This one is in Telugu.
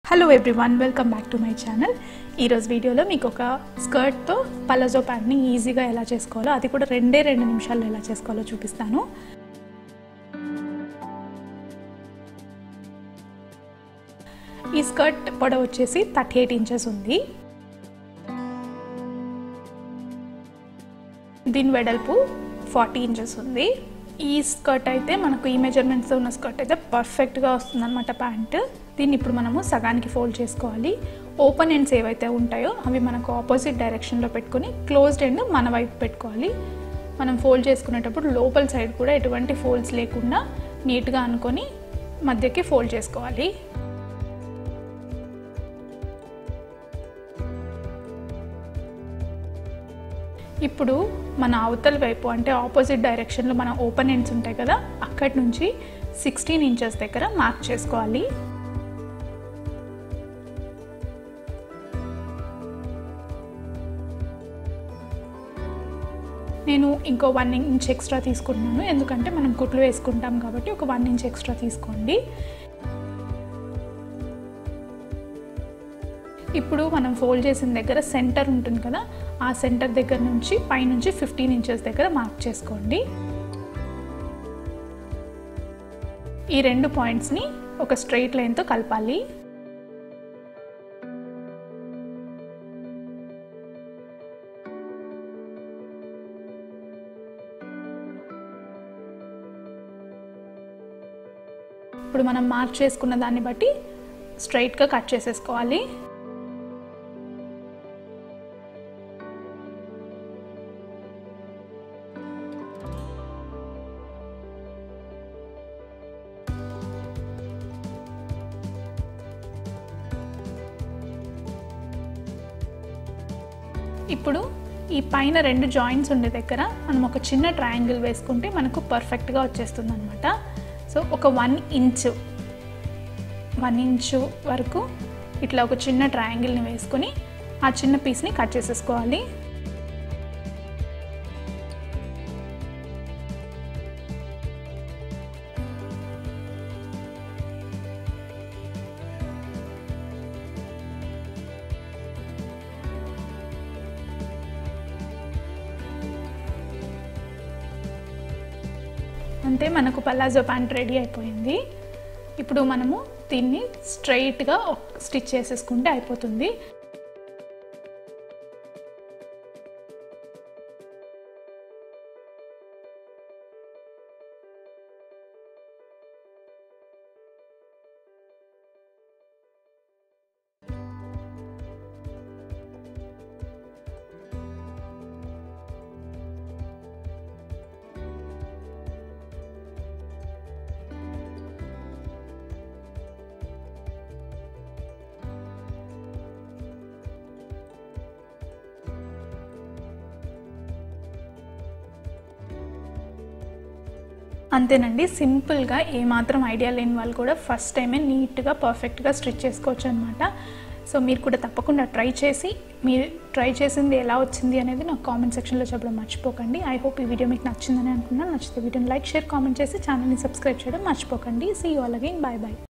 hello everyone welcome back to my channel ఈరోజు వీడియోలో మీకు ఒక స్కర్ట్తో పలాజో ప్యాంట్ని ఈజీగా ఎలా చేసుకోవాలో అది కూడా రెండే రెండు నిమిషాల్లో ఎలా చేసుకోవాలో చూపిస్తాను ఈ స్కర్ట్ పొడవు వచ్చేసి థర్టీ ఎయిట్ ఇంచెస్ ఉంది దీని వెడల్పు ఫార్టీ ఇంచెస్ ఉంది ఈ స్కర్ట్ అయితే మనకు ఈ మెజర్మెంట్స్తో ఉన్న స్కర్ట్ అయితే పర్ఫెక్ట్గా వస్తుందన్నమాట ప్యాంట్ దీన్ని ఇప్పుడు మనము సగానికి ఫోల్డ్ చేసుకోవాలి ఓపెన్ ఎండ్స్ ఏవైతే ఉంటాయో అవి మనకు ఆపోజిట్ డైరెక్షన్లో పెట్టుకొని క్లోజ్డ్ ఎండ్ మన వైపు పెట్టుకోవాలి మనం ఫోల్డ్ చేసుకునేటప్పుడు లోపల సైడ్ కూడా ఎటువంటి ఫోల్డ్స్ లేకుండా నీట్గా అనుకొని మధ్యకి ఫోల్డ్ చేసుకోవాలి ఇప్పుడు మన అవతల వైపు అంటే ఆపోజిట్ డైరెక్షన్లో మన ఓపెన్ ఎండ్స్ ఉంటాయి కదా అక్కడి నుంచి సిక్స్టీన్ ఇంచెస్ దగ్గర మార్క్ చేసుకోవాలి నేను ఇంకో వన్ ఇంచ్ ఎక్స్ట్రా తీసుకుంటున్నాను ఎందుకంటే మనం కుట్లు వేసుకుంటాం కాబట్టి ఒక వన్ ఇంచ్ ఎక్స్ట్రా తీసుకోండి ఇప్పుడు మనం ఫోల్డ్ చేసిన దగ్గర సెంటర్ ఉంటుంది కదా ఆ సెంటర్ దగ్గర నుంచి పైనుంచి ఫిఫ్టీన్ ఇంచెస్ దగ్గర మార్క్ చేసుకోండి ఈ రెండు పాయింట్స్ని ఒక స్ట్రైట్ లైన్తో కలపాలి ఇప్పుడు మనం మార్క్ చేసుకున్న దాన్ని బట్టి స్ట్రైట్గా కట్ చేసేసుకోవాలి ఇప్పుడు ఈ పైన రెండు జాయింట్స్ ఉండే దగ్గర మనం ఒక చిన్న ట్రయాంగిల్ వేసుకుంటే మనకు పర్ఫెక్ట్గా వచ్చేస్తుంది అనమాట సో ఒక వన్ ఇంచ్ వన్ ఇంచు వరకు ఇట్లా ఒక చిన్న ట్రయాంగిల్ని వేసుకొని ఆ చిన్న పీస్ని కట్ చేసేసుకోవాలి అంతే మనకు పలాజో ప్యాంట్ రెడీ అయిపోయింది ఇప్పుడు మనము దీన్ని స్ట్రైట్గా స్టిచ్ చేసేసుకుంటే అయిపోతుంది అంతేనండి సింపుల్గా ఏమాత్రం ఐడియా లేని వాళ్ళు కూడా ఫస్ట్ టైమే నీట్గా పర్ఫెక్ట్గా స్టిచ్ చేసుకోవచ్చు అనమాట సో మీరు కూడా తప్పకుండా ట్రై చేసి మీరు ట్రై చేసింది ఎలా వచ్చింది అనేది నాకు కామెంట్ సెక్షన్లో చెప్పడం మర్చిపోకండి ఐ హోప్ ఈ వీడియో మీకు నచ్చిందని అనుకున్నాను నచ్చితే వీడియోని లైక్ షేర్ కామెంట్ చేసి ఛానల్ని సబ్స్క్రైబ్ చేయడం మర్చిపోకండి see you again bye bye